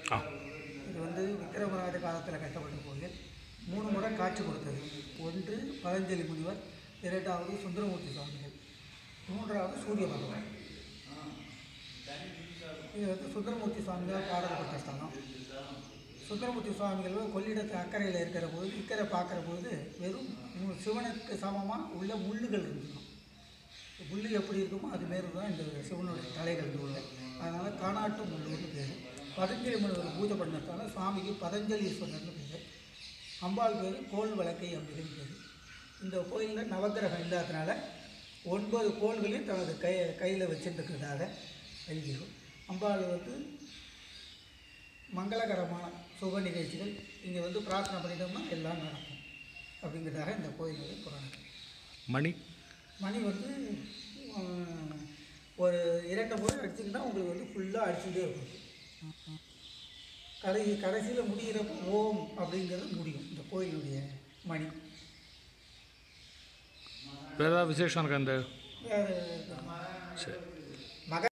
ஆ இது வந்து விக்ரமராஜ காலத்தில் கட்டப்பட்ட கோயில் மூணு முறை காட்சி கொடுத்தது ஒன்று பதஞ்சலி முனிவர் இரண்டாவது சுந்தரமூர்த்தி சுவாமிகள் மூன்றாவது சூரிய பகவான் இது வந்து சுந்தரமூர்த்தி சுவாமிகள் பாடல்பட்ட ஸ்தலம் சுந்தரமூர்த்தி சுவாமிகள் கொள்ளிடத்து அக்கறையில் இருக்கிற போது இக்கரை பார்க்குற போது வெறும் மு- சிவனுக்கு சமமாக உள்ள முள்ளுகள் இருந்துடும் முள்ளு எப்படி இருக்குமோ அது மாரி தான் இந்த சிவனுடைய தலைகள் உள்ள அதனால் காணாட்டு முள்ளுன்னு பேர் பதஞ்சலி முனிவர் பூஜை பண்ணதால சுவாமிக்கு பதஞ்சலீஸ்வரர்னு பேர் அம்பாள் பேர் கோல் விளக்கை அப்படின்னு பேர் இந்த கோயிலில் நவக்கிரகம் இல்லாதனால ஒன்பது கோள்களையும் தனது கை கையில் வச்சுருக்கிறதாக ஐதீகம் அம்பாள் வந்து மங்களகரமான சுப நிகழ்ச்சிகள் இங்கே வந்து பிரார்த்தனை பண்ணிட்டோம்னா எல்லாம் நடக்கும் அப்படிங்கிறதாக இந்த கோயிலுடைய புராணம் மணி மணி வந்து ஆஹ், ஒரு இரண்டு முறை அடிச்சிங்கன்னா உங்களுக்கு வந்து ஃபுல்லாக அடிச்சுட்டே இருக்கும் கடைசி கடைசியில் முடிகிறப்ப ஓம் அப்படிங்கிறது முடியும் இந்த கோயிலுடைய மணி வேறு ஏதாவது விசேஷம் இருக்கா இந்த வேறு சரி